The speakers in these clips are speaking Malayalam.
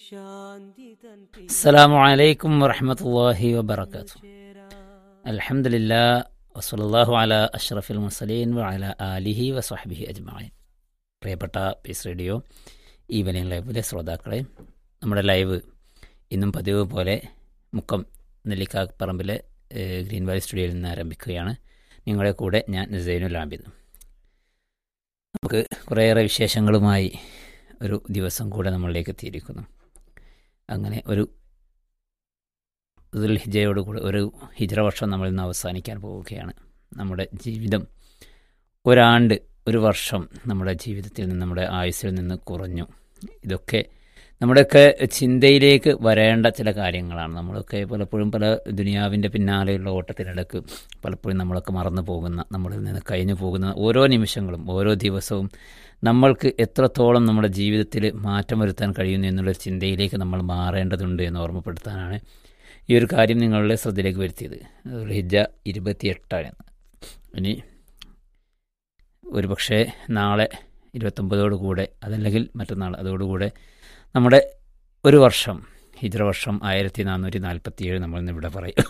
السلام عليكم ورحمة الله وبركاته الحمد لله وصلى الله على أشرف المرسلين وعلى آله وصحبه أجمعين പ്രിയപ്പെട്ട പീസ് റേഡിയോ ഈവനിങ് ലൈവിലെ ശ്രോതാക്കളെ നമ്മുടെ ലൈവ് ഇന്നും പതിവ് പോലെ മുക്കം നെല്ലിക്കാപ്പറമ്പിലെ ഏഹ്, ഗ്രീൻ വാലി സ്റ്റുഡിയോയിൽ നിന്ന് ആരംഭിക്കുകയാണ് നിങ്ങളുടെ കൂടെ ഞാൻ സൈനുൽ ആബിദ് നമുക്ക് കുറേയേറെ വിശേഷങ്ങളുമായി ഒരു ദിവസം കൂടെ നമ്മളിലേക്ക് എത്തിയിരിക്കുന്നു അങ്ങനെ ഒരു ദുൽഹിജയോടുകൂടി ഒരു ഹിജ്ര വർഷം നമ്മൾ ഇന്ന് അവസാനിക്കാൻ പോവുകയാണ് നമ്മുടെ ജീവിതം ഒരാണ്ട് ഒരു വർഷം നമ്മുടെ ജീവിതത്തിൽ നിന്ന് നമ്മുടെ ആയുസ്സിൽ നിന്ന് കുറഞ്ഞു ഇതൊക്കെ നമ്മുടെയൊക്കെ ചിന്തയിലേക്ക് വരേണ്ട ചില കാര്യങ്ങളാണ് നമ്മളൊക്കെ പലപ്പോഴും പല ദുനിയാവിൻ്റെ പിന്നാലെയുള്ള ഓട്ടത്തിനിടക്ക് പലപ്പോഴും നമ്മളൊക്കെ മറന്നു പോകുന്ന നമ്മളിൽ നിന്ന് കഴിഞ്ഞു പോകുന്ന ഓരോ നിമിഷങ്ങളും ഓരോ ദിവസവും നമ്മൾക്ക് എത്രത്തോളം നമ്മുടെ ജീവിതത്തിൽ മാറ്റം വരുത്താൻ കഴിയുന്നു എന്നുള്ളൊരു ചിന്തയിലേക്ക് നമ്മൾ മാറേണ്ടതുണ്ട് എന്ന് ഓർമ്മപ്പെടുത്താനാണ് ഈ ഒരു കാര്യം നിങ്ങളുടെ ശ്രദ്ധയിലേക്ക് വരുത്തിയത് ഹിജ ഇരുപത്തിയെട്ടാണ് ഇനി ഒരുപക്ഷെ നാളെ ഇരുപത്തൊമ്പതോടു കൂടെ അതല്ലെങ്കിൽ മറ്റന്നാൾ അതോടുകൂടെ നമ്മുടെ ഒരു വർഷം ഹിജ്ര വർഷം ആയിരത്തി നാനൂറ്റി നാൽപ്പത്തി ഏഴ് നമ്മൾ ഇന്ന് ഇവിടെ പറയും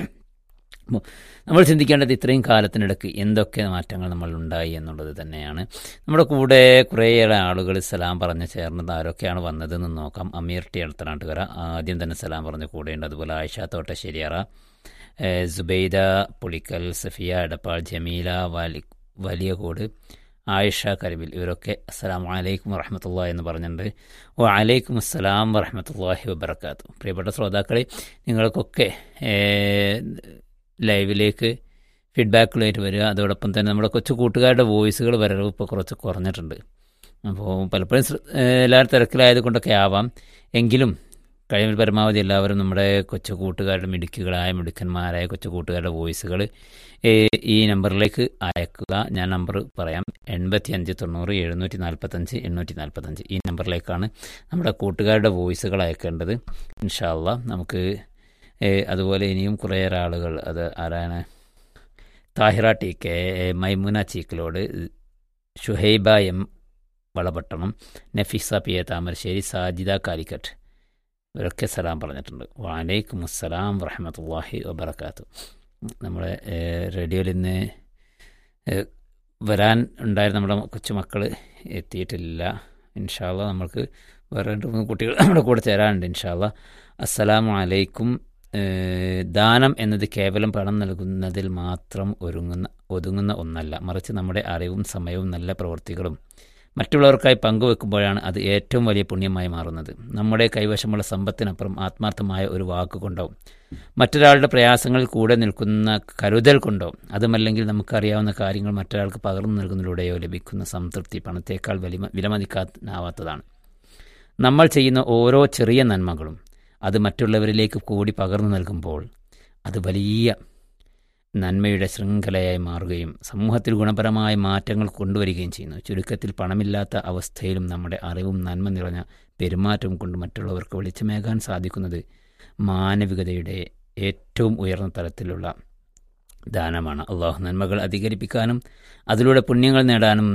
അപ്പോൾ നമ്മൾ ചിന്തിക്കേണ്ടത് ഇത്രയും കാലത്തിനിടയ്ക്ക് എന്തൊക്കെ മാറ്റങ്ങൾ നമ്മൾ ഉണ്ടായി എന്നുള്ളത് തന്നെയാണ് നമ്മുടെ കൂടെ കുറേയേറെ ആളുകൾ സലാം പറഞ്ഞ് ചേർന്നത് ആരൊക്കെയാണ് വന്നതെന്ന് നോക്കാം അമീർ ടി അടുത്തനാട്ടുകര ആദ്യം തന്നെ സലാം പറഞ്ഞ് കൂടെയുണ്ട് അതുപോലെ ആയിഷ തോട്ടശ്ശേരിയറ ഏഹ് സുബൈദ പുളിക്കൽ സഫിയ എടപ്പാൾ ജമീല വലി വലിയകോട് ആയിഷ കരിമിൽ ഇവരൊക്കെ അസ്സലാം വലൈക്കും വറഹമത്തുള്ള എന്ന് പറഞ്ഞിട്ടുണ്ട് ഓ അലൈക്കും അസ്സലാം വറഹമത്തല്ലാഹി വബർക്കാത്തു പ്രിയപ്പെട്ട ശ്രോതാക്കളെ നിങ്ങൾക്കൊക്കെ ഏഹ്, ലൈവിലേക്ക് ഫീഡ്ബാക്കുകളായിട്ട് വരിക അതോടൊപ്പം തന്നെ നമ്മുടെ കൊച്ചു കൂട്ടുകാരുടെ വോയിസുകൾ വരവ് ഇപ്പോൾ കുറച്ച് കുറഞ്ഞിട്ടുണ്ട് അപ്പോൾ പലപ്പോഴും ശ്ര- ഏഹ്, എല്ലാവരും തിരക്കിലായത് കൊണ്ടൊക്കെ ആവാം എങ്കിലും കഴിവിൽ പരമാവധി എല്ലാവരും നമ്മുടെ കൊച്ചു കൂട്ടുകാരുടെ മിടുക്കുകളായ മിടുക്കന്മാരായ കൊച്ചു കൂട്ടുകാരുടെ വോയിസുകൾ ഈ നമ്പറിലേക്ക് അയക്കുക ഞാൻ നമ്പർ പറയാം എൺപത്തി അഞ്ച് തൊണ്ണൂറ് എഴുന്നൂറ്റി നാൽപ്പത്തഞ്ച് എണ്ണൂറ്റി നാൽപ്പത്തഞ്ച് ഈ നമ്പറിലേക്കാണ് നമ്മുടെ കൂട്ടുകാരുടെ വോയിസുകൾ അയക്കേണ്ടത് ഇൻഷാല്ല നമുക്ക് ഏഹ്, അതുപോലെ ഇനിയും കുറേയേറെ ആളുകൾ അത് ആരാണ് Thahira T K Maimuna Cheekkilode Shuhaiba M Valapattanam Nafeesa P A Thamarassery Sajida Calicut ഇവരൊക്കെ സലാം പറഞ്ഞിട്ടുണ്ട് വാലൈക്കും അസ്സലാം വറഹമത്തല്ലാഹി വബർക്കാത്തു നമ്മുടെ ഏഹ്, റേഡിയോയിൽ ഇന്ന് ഏഹ്, വരാൻ ഉണ്ടായിരുന്ന നമ്മുടെ കൊച്ചുമക്കൾ എത്തിയിട്ടില്ല ഇൻഷാല്ല നമ്മൾക്ക് വേറെ രണ്ട് മൂന്ന് കുട്ടികൾ നമ്മുടെ കൂടെ ചേരാനുണ്ട് ഇൻഷാല്ല അസ്സലാമു അലൈക്കും ഏഹ്, ദാനം എന്നത് കേവലം പണം നൽകുന്നതിൽ മാത്രം ഒരുങ്ങുന്ന ഒതുങ്ങുന്ന ഒന്നല്ല മറിച്ച് നമ്മുടെ അറിവും സമയവും നല്ല പ്രവൃത്തികളും മറ്റുള്ളവർക്കായി പങ്കുവെക്കുമ്പോഴാണ് അത് ഏറ്റവും വലിയ പുണ്യമായി മാറുന്നത് നമ്മുടെ കൈവശമുള്ള സമ്പത്തിനപ്പുറം ആത്മാർത്ഥമായ ഒരു വാക്കുകൊണ്ടോ മറ്റൊരാളുടെ പ്രയാസങ്ങളിൽ കൂടെ നിൽക്കുന്ന കരുതൽ കൊണ്ടോ അതുമല്ലെങ്കിൽ നമുക്കറിയാവുന്ന കാര്യങ്ങൾ മറ്റൊരാൾക്ക് പകർന്നു നൽകുന്നതിലൂടെയോ ലഭിക്കുന്ന സംതൃപ്തി പണത്തേക്കാൾ വലിമ വിലമതിക്കാനാവാത്തതാണ് നമ്മൾ ചെയ്യുന്ന ഓരോ ചെറിയ നന്മകളും അത് മറ്റുള്ളവരിലേക്ക് കൂടി പകർന്നു നൽകുമ്പോൾ അത് വലിയ നന്മയുടെ ശൃംഖലയായി മാറുകയും സമൂഹത്തിൽ ഗുണപരമായ മാറ്റങ്ങൾ കൊണ്ടുവരികയും ചെയ്യുന്നു ചുരുക്കത്തിൽ പണമില്ലാത്ത അവസ്ഥയിലും നമ്മുടെ അറിവും നന്മ നിറഞ്ഞ പെരുമാറ്റവും കൊണ്ട് മറ്റുള്ളവർക്ക് വെളിച്ചമേകാൻ സാധിക്കുന്നത് മാനവികതയുടെ ഏറ്റവും ഉയർന്ന തലത്തിലുള്ള ദാനമാണ് അള്ളാഹു നന്മകൾ അധികരിപ്പിക്കാനും അതിലൂടെ പുണ്യങ്ങൾ നേടാനും